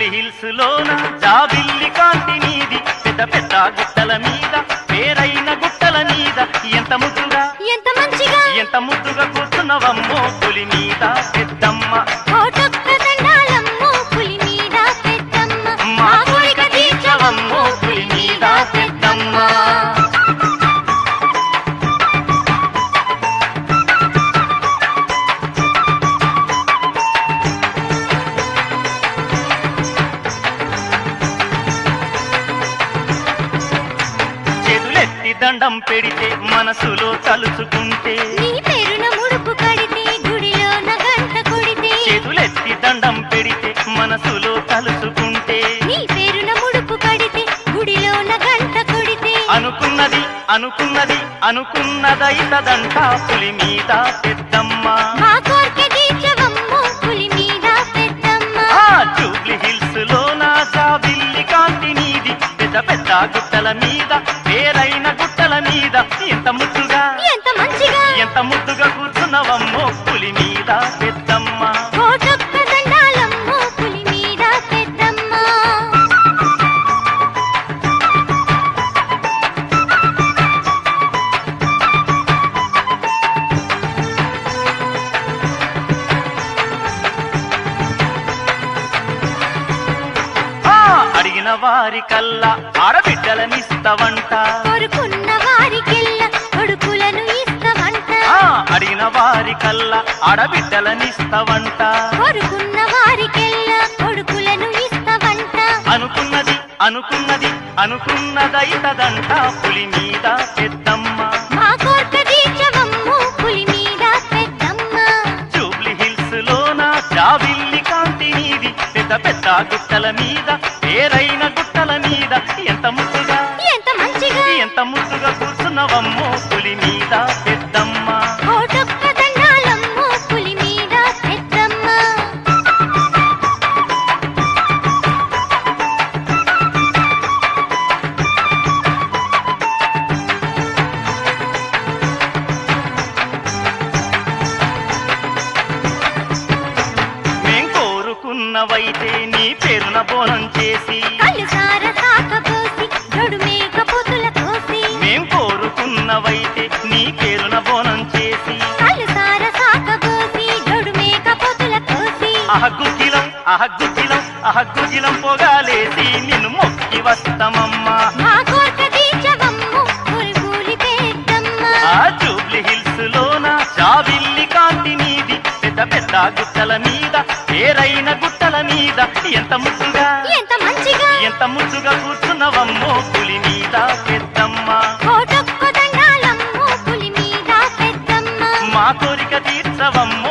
Jubilee hills లోన జాబిల్లి కాంతి నీది పెద్ద పెద్ద గుట్టల మీద పేరైన గుట్టల మీద ఎంత ముద్దుగా ఎంత మంచిగా ఎంత ముద్దుగా కూర్చున్నవమ్మో పులి మీద పెద్దమ్మ కోటొక్క దండాలమ్మో పులి మీద పెద్దమ్మ మా కోరిక తీర్చవమ్మో పులి మీద పెద్దమ్మ చేతులెత్తి దండం పెడితే మనసులో తలుచుకుంటే నీ పేరున ముడుపు కడితే గుడిలోన గంట కొడితే చేతులెత్తి దండం పెడితే మనసులో తలుచుకుంటే నీ పేరున ముడుపు కడితే గుడిలోన గంట కొడితే అనుకున్నది అనుకున్నది అనుకున్నదైతదంట పులి మీద పెద్దమ్మ మా కోరిక తీర్చవమ్మో పులి మీద పెద్దమ్మ ఆ జూబ్లీ హిల్స్ లో నా జాబిల్లి కాంతి నీది పెద్ద పెద్ద గుట్టల మీద పేరైన గుట్టల మీద ఎంత ముద్దుగా ఎంత మంచిగా ఎంత ముద్దుగా కూర్చున్నవమ్మో పులి మీద పెద్దమ్మ కోటొక్క దండాలమ్మో పులి మీద పెద్దమ్మ ఆ అడిగిన వారి కల్లా ఆడబిడ్డలనిస్తవంట కోరుకున్న వారికెల్లా కొడుకులను ఇస్తామంట ఆ అడిగిన వారి కల్లా ఆడబిడ్డలనిస్తవంట కోరుకున్న వారికెల్లా కొడుకులను ఇస్తామంట అనుకున్నది అనుకున్నది అనుకున్నదైతదంట పులి మీద పెద్దమ్మ మా కోరిక తీర్చవమ్మో పులి మీద పెద్దమ్మ జూబ్లీ హిల్స్ లోన జాబిల్లి కాంతి నీది పెద్ద పెద్ద గుట్టల మీద పేరైన గుట్టల మీద ఎంత ముద్దుగా ఎంత మంచిగా ఎంత ముద్దుగా కూర్చున్నవమ్మో పులి మీద పెద్దమ్మ కోటొక్క దండాలమ్మో పులి మీద పెద్దమ్మ మేం కోరుకున్నవైతే నీ పేరున బోనం చేసి కళ్ళు సార సాకపోసి గడు మేక పొతుల కోసి మేం కోరుకున్నవైతే నీ పేరున బోనం చేసి కళ్ళు సార సాకపోసి గడు మేక పొతుల కోసి అహగ్గుజిలం అహగ్గుజిలం అహగ్గుజిలం పొగాలేసి నిన్ను మొక్కి వస్తామమ్మా మా కోరిక తీర్చవమ్మో పులి పులి పెద్దమ్మ ఆ జూబ్లీ హిల్స్ లోన జాబిల్లి కాంతి నీది పెద్ద పెద్ద గుట్టల మీద పేరైన గుట్టల మీద ఎంత ముద్దుగా ఎంత మంచిగా ఎంత ముద్దుగా కూర్చున్నవమ్మో పులి మీద పెద్దమ్మ కోటొక్క దండాలమ్మో పులి మీద పెద్దమ్మ మా కోరిక తీర్చవమ్మో